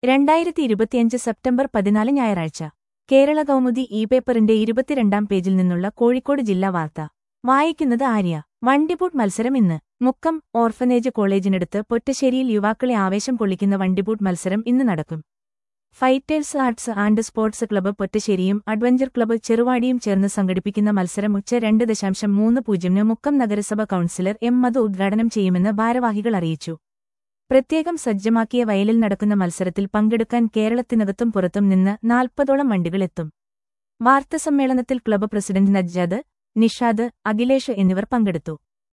രണ്ടായിരത്തി ഇരുപത്തിയഞ്ച് സെപ്റ്റംബർ പതിനാല് ഞായറാഴ്ച കേരള കൗമുദി ഇ പേപ്പറിന്റെ ഇരുപത്തിരണ്ടാം പേജിൽ നിന്നുള്ള കോഴിക്കോട് ജില്ലാ വാർത്ത വായിക്കുന്നത് ആര്യ വണ്ടിബൂട്ട് മത്സരം ഇന്ന് മുക്കം ഓർഫനേജ് കോളേജിനടുത്ത് പൊറ്റശ്ശേരിയിൽ യുവാക്കളെ ആവേശം കൊള്ളിക്കുന്ന വണ്ടിബൂട്ട് മത്സരം ഇന്ന് നടക്കും fighters arts and sports club പൊറ്റശ്ശേരിയും അഡ്വഞ്ചർ ക്ലബ്ബ് ചെറുവാടിയും ചേർന്ന് സംഘടിപ്പിക്കുന്ന മത്സരം ഉച്ച രണ്ട് ദശാംശം മൂന്ന് പൂജ്യമിന് മുക്കം നഗരസഭ കൌൺസിലർ എം മധു ഉദ്ഘാടനം ചെയ്യുമെന്ന് ഭാരവാഹികൾ അറിയിച്ചു പ്രത്യേകം സജ്ജമാക്കിയ വയലിൽ നടക്കുന്ന മത്സരത്തിൽ പങ്കെടുക്കാൻ കേരളത്തിനകത്തും പുറത്തും നിന്ന് നാൽപ്പതോളം വണ്ടികളെത്തും വാർത്താസമ്മേളനത്തിൽ ക്ലബ്ബ് പ്രസിഡന്റ് നജ്ജാദ് നിഷാദ് അഖിലേഷ് എന്നിവർ പങ്കെടുത്തു